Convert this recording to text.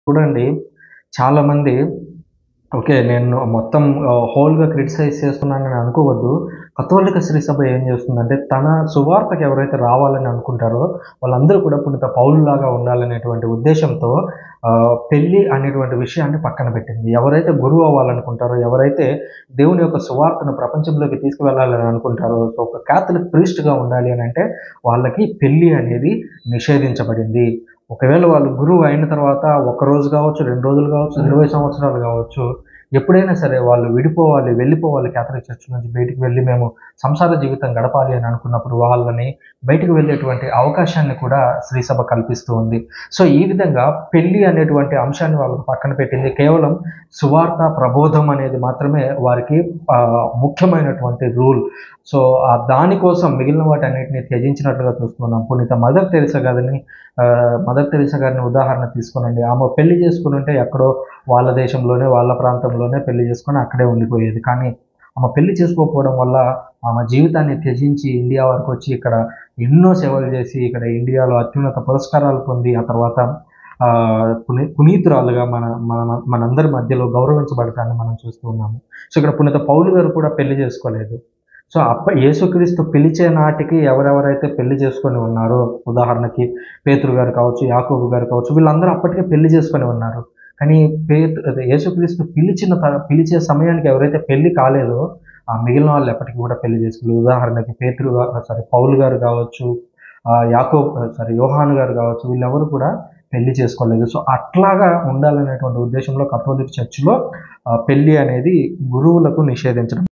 చూడండి చాలామంది ఓకే నేను మొత్తం హోల్గా క్రిటిసైజ్ చేస్తున్నానని అనుకోవద్దు కథోలిక శ్రీ సభ ఏం చేస్తుందంటే తన సువార్తకు ఎవరైతే రావాలని అనుకుంటారో వాళ్ళందరూ కూడా పునీత పౌరులాగా ఉండాలనేటువంటి ఉద్దేశంతో ఆ, పెళ్లి అనేటువంటి విషయాన్ని పక్కన పెట్టింది ఎవరైతే గురువు అవ్వాలనుకుంటారో ఎవరైతే దేవుని యొక్క సువార్తను ప్రపంచంలోకి తీసుకువెళ్ళాలని అనుకుంటారో సో ఒక క్యాథలిక్ ప్రీస్ట్గా ఉండాలి అని అంటే వాళ్ళకి పెళ్లి అనేది నిషేధించబడింది ఒకవేళ వాళ్ళు గురువు అయిన తర్వాత ఒక రోజు కావచ్చు రెండు రోజులు కావచ్చు ఇరవై సంవత్సరాలు కావచ్చు ఎప్పుడైనా సరే వాళ్ళు విడిపోవాలి వెళ్ళిపోవాలి క్యాథలిక్ చర్చ్ నుంచి బయటికి వెళ్ళి మేము సంసార జీవితం గడపాలి అని అనుకున్నప్పుడు వాళ్ళని బయటికి వెళ్ళేటువంటి అవకాశాన్ని కూడా శ్రీసభ కల్పిస్తూ ఉంది సో ఈ విధంగా పెళ్లి అనేటువంటి అంశాన్ని వాళ్ళకు పక్కన పెట్టింది కేవలం సువార్త ప్రబోధం అనేది మాత్రమే వారికి ఆ, ముఖ్యమైనటువంటి రూల్ సో ఆ దానికోసం మిగిలిన వాటి అన్నిటిని త్యజించినట్లుగా చూస్తున్నాం పునీత మదర్ తెరిసా గారిని ఆ, మదర్ తెరిసా గారిని ఉదాహరణ తీసుకునండి ఆమె పెళ్లి చేసుకుని ఉంటే ఎక్కడో వాళ్ళ దేశంలోనే వాళ్ళ ప్రాంతంలోనే పెళ్లి చేసుకొని అక్కడే ఉండిపోయేది కానీ ఆమె పెళ్లి చేసుకోకపోవడం వల్ల ఆమె జీవితాన్ని త్యజించి ఇండియా వరకు వచ్చి ఇక్కడ ఎన్నో సేవలు చేసి ఇక్కడ ఇండియాలో అత్యున్నత పురస్కారాలు పొంది ఆ తర్వాత ఆ, పుని పునీతురాలుగా మన మన మనందరి మధ్యలో గౌరవించబడటాన్ని మనం చూస్తూ ఉన్నాము సో ఇక్కడ పునీత పౌలు గారు కూడా పెళ్లి చేసుకోలేదు సో అప్ప యేసుక్రీస్తు పిలిచే నాటికి ఎవరెవరైతే పెళ్లి చేసుకొని ఉన్నారో ఉదాహరణకి పేతురు గారు కావచ్చు యాకోబు గారు కావచ్చు వీళ్ళందరూ అప్పటికే పెళ్లి చేసుకొని ఉన్నారు కానీ పేతు అదే యేసుక్రీస్తు పిలిచిన త- పిలిచే సమయానికి ఎవరైతే పెళ్లి కాలేదో ఆ మిగిలిన వాళ్ళు ఎప్పటికీ కూడా పెళ్లి చేసుకోలేదు ఉదాహరణకి పేతురు సారీ పౌలు గారు కావచ్చు ఆ యాకో సారీ యోహాను గారు కావచ్చు వీళ్ళెవరు కూడా పెళ్లి చేసుకోలేదు సో అట్లాగా ఉండాలనేటువంటి ఉద్దేశంలో కథోలిక్ చర్చిలో ఆ, పెళ్లి అనేది గురువులకు నిషేధించడం